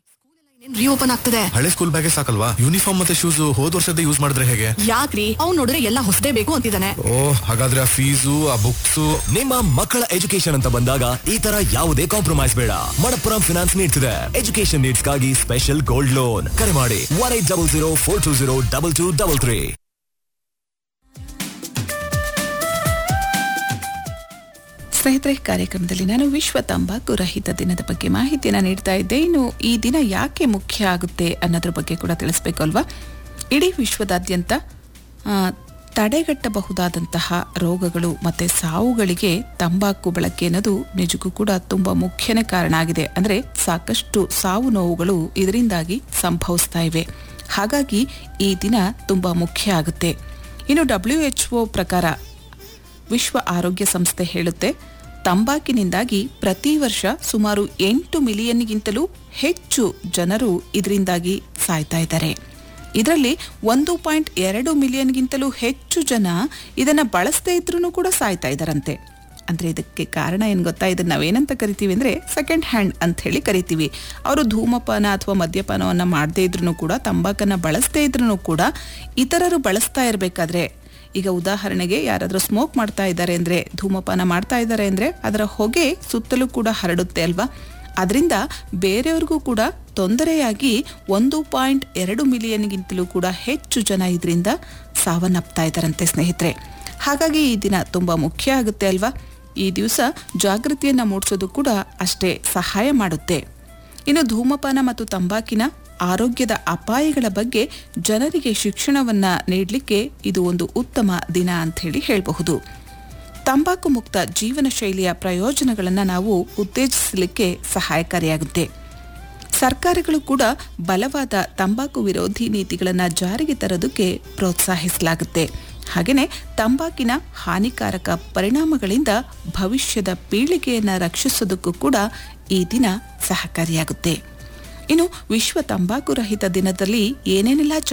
reopen ಆಗ್ತದೆ ಹಳೆ school ಬ್ಯಾಗೆ ಸಾಕಲ್ವಾ ಯೂನಿಫಾರ್ಮ್ ಮತ್ತೆ ಶೂಸ್ ಹೋದ್ ವರ್ಷದ ಯೂಸ್ ಮಾಡಿದ್ರೆ ಹೇಗೆ ಯಾಕ್ರಿ ಅವ್ನ್ ನೋಡಿದ್ರೆ ಎಲ್ಲ ಹೊಸದೇ ಬೇಕು ಅಂತಿದ್ದಾನೆ ಓ ಹಾಗಾದ್ರೆ ಆ ಫೀಸು ಆ ಬುಕ್ಸು ನಿಮ್ಮ ಮಕ್ಕಳ ಎಜುಕೇಶನ್ ಅಂತ ಬಂದಾಗ ಈ ತರ ಯಾವುದೇ ಕಾಂಪ್ರಮೈಸ್ ಬೇಡ ಮಣಪ್ಪುರಂ ಫಿನಾನ್ಸ್ ನೀಡ್ತಿದೆ ಎಜುಕೇಶನ್ ನೀಡ್ಸ್ಗಾಗಿ ಸ್ಪೆಷಲ್ ಗೋಲ್ಡ್ ಲೋನ್ ಕರೆ ಮಾಡಿ one eight double zero four two zero double two double three ಸ್ನೇಹಿತರೆ ಕಾರ್ಯಕ್ರಮದಲ್ಲಿ ನಾನು ವಿಶ್ವ ತಂಬಾಕು ರಹಿತ ದಿನದ ಬಗ್ಗೆ ಮಾಹಿತಿಯನ್ನು ನೀಡ್ತಾ ಇದ್ದೆ ಇನ್ನು ಈ ದಿನ ಯಾಕೆ ಮುಖ್ಯ ಆಗುತ್ತೆ ಅನ್ನೋದ್ರ ಬಗ್ಗೆ ಕೂಡ ತಿಳಿಸ್ಬೇಕು ಅಲ್ವಾ ಇಡೀ ವಿಶ್ವದಾದ್ಯಂತ ಆ, ತಡೆಗಟ್ಟಬಹುದಾದಂತಹ ರೋಗಗಳು ಮತ್ತು ಸಾವುಗಳಿಗೆ ತಂಬಾಕು ಬಳಕೆ ಅನ್ನೋದು ನಿಜಕ್ಕೂ ಕೂಡ ತುಂಬ ಮುಖ್ಯನೇ ಕಾರಣ ಆಗಿದೆ ಅಂದರೆ ಸಾಕಷ್ಟು ಸಾವು ನೋವುಗಳು ಇದರಿಂದಾಗಿ ಸಂಭವಿಸ್ತಾ ಇವೆ ಹಾಗಾಗಿ ಈ ದಿನ ತುಂಬ ಮುಖ್ಯ ಆಗುತ್ತೆ ಇನ್ನು ಡಬ್ಲ್ಯೂ ಎಚ್ ಒ ಪ್ರಕಾರ ವಿಶ್ವ ಆರೋಗ್ಯ ಸಂಸ್ಥೆ ಹೇಳುತ್ತೆ ತಂಬಾಕಿನಿಂದಾಗಿ ಪ್ರತಿ ವರ್ಷ ಸುಮಾರು ಎಂಟು ಮಿಲಿಯನ್ಗಿಂತಲೂ ಹೆಚ್ಚು ಜನರು ಇದರಿಂದಾಗಿ ಸಾಯ್ತಾ ಇದ್ದಾರೆ ಇದರಲ್ಲಿ ಒಂದು ಪಾಯಿಂಟ್ ಎರಡು ಮಿಲಿಯನ್ಗಿಂತಲೂ ಹೆಚ್ಚು ಜನ ಇದನ್ನು ಬಳಸದೇ ಇದ್ರೂ ಕೂಡ ಸಾಯ್ತಾ ಇದ್ದಾರಂತೆ ಅಂದರೆ ಇದಕ್ಕೆ ಕಾರಣ ಏನು ಗೊತ್ತಾ ಇದನ್ನ ನಾವೇನಂತ ಕರಿತೀವಿ ಅಂದರೆ ಸೆಕೆಂಡ್ ಹ್ಯಾಂಡ್ ಅಂತ ಹೇಳಿ ಕರಿತೀವಿ ಅವರು ಧೂಮಪಾನ ಅಥವಾ ಮದ್ಯಪಾನವನ್ನು ಮಾಡದೇ ಇದ್ರೂ ಕೂಡ ತಂಬಾಕನ್ನು ಬಳಸದೇ ಇದ್ರೂ ಕೂಡ ಇತರರು ಬಳಸ್ತಾ ಇರಬೇಕಾದ್ರೆ ಈಗ ಉದಾಹರಣೆಗೆ ಯಾರಾದರೂ ಸ್ಮೋಕ್ ಮಾಡ್ತಾ ಇದ್ದಾರೆ ಅಂದರೆ ಧೂಮಪಾನ ಮಾಡ್ತಾ ಇದ್ದಾರೆ ಅಂದರೆ ಅದರ ಹೊಗೆ ಸುತ್ತಲೂ ಕೂಡ ಹರಡುತ್ತೆ ಅಲ್ವಾ ಅದರಿಂದ ಬೇರೆಯವ್ರಿಗೂ ಕೂಡ ತೊಂದರೆಯಾಗಿ ಒಂದು ಪಾಯಿಂಟ್ ಎರಡು ಮಿಲಿಯನ್ಗಿಂತಲೂ ಕೂಡ ಹೆಚ್ಚು ಜನ ಇದರಿಂದ ಸಾವನ್ನಪ್ತಾ ಇದ್ದಾರಂತೆ ಸ್ನೇಹಿತರೆ ಹಾಗಾಗಿ ಈ ದಿನ ತುಂಬ ಮುಖ್ಯ ಆಗುತ್ತೆ ಅಲ್ವಾ ಈ ದಿವಸ ಜಾಗೃತಿಯನ್ನು ಮೂಡಿಸೋದು ಕೂಡ ಅಷ್ಟೇ ಸಹಾಯ ಮಾಡುತ್ತೆ ಇನ್ನು ಧೂಮಪಾನ ಮತ್ತು ತಂಬಾಕಿನ ಆರೋಗ್ಯದ ಅಪಾಯಗಳ ಬಗ್ಗೆ ಜನರಿಗೆ ಶಿಕ್ಷಣವನ್ನ ನೀಡಲಿಕ್ಕೆ ಇದು ಒಂದು ಉತ್ತಮ ದಿನ ಅಂತ ಹೇಳಿ ಹೇಳಬಹುದು ತಂಬಾಕು ಮುಕ್ತ ಜೀವನ ಶೈಲಿಯ ಪ್ರಯೋಜನಗಳನ್ನು ನಾವು ಉತ್ತೇಜಿಸಲಿಕ್ಕೆ ಸಹಾಯಕಾರಿಯಾಗುತ್ತೆ ಸರ್ಕಾರಗಳು ಕೂಡ ಬಲವಾದ ತಂಬಾಕು ವಿರೋಧಿ ನೀತಿಗಳನ್ನು ಜಾರಿಗೆ ತರೋದಕ್ಕೆ ಪ್ರೋತ್ಸಾಹಿಸಲಾಗುತ್ತೆ ಹಾಗೆಯೇ ತಂಬಾಕಿನ ಹಾನಿಕಾರಕ ಪರಿಣಾಮಗಳಿಂದ ಭವಿಷ್ಯದ ಪೀಳಿಗೆಯನ್ನು ರಕ್ಷಿಸೋದಕ್ಕೂ ಕೂಡ ಈ ದಿನ ಸಹಕಾರಿಯಾಗುತ್ತೆ ಇನ್ನು ವಿಶ್ವ ತಂಬಾಕು ರಹಿತ ದಿನದಲ್ಲಿ ಏನೇನೆಲ್ಲ